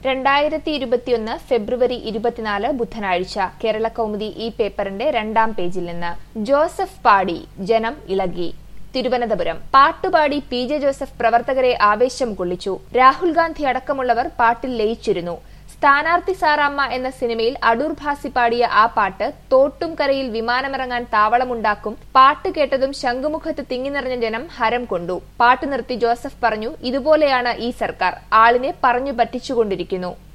രണ്ടായിരത്തി ഇരുപത്തിയൊന്ന് ഫെബ്രുവരി ഇരുപത്തിനാല് ബുധനാഴ്ച കേരള കൗമുദി ഈ പേപ്പറിന്റെ രണ്ടാം പേജിൽ നിന്ന് ജോസഫ് പാടി ജനം ഇളകി തിരുവനന്തപുരം പാട്ടുപാടി പി ജെ ജോസഫ് പ്രവർത്തകരെ ആവേശം കൊള്ളിച്ചു രാഹുൽ ഗാന്ധി അടക്കമുള്ളവർ പാട്ടിൽ ലയിച്ചിരുന്നു സ്ഥാനാർത്ഥി സാറാമ്മ എന്ന സിനിമയിൽ അടൂർ ഭാസി പാടിയ ആ പാട്ട് തോട്ടും കരയിൽ വിമാനമിറങ്ങാൻ താവളമുണ്ടാക്കും പാട്ട് കേട്ടതും ശംഖുമുഖത്ത് തിങ്ങി നിറഞ്ഞ ജനം ഹരം കൊണ്ടു പാട്ട് നിർത്തി ജോസഫ് പറഞ്ഞു ഇതുപോലെയാണ് ഈ സർക്കാർ ആളിനെ പറഞ്ഞു പറ്റിച്ചുകൊണ്ടിരിക്കുന്നു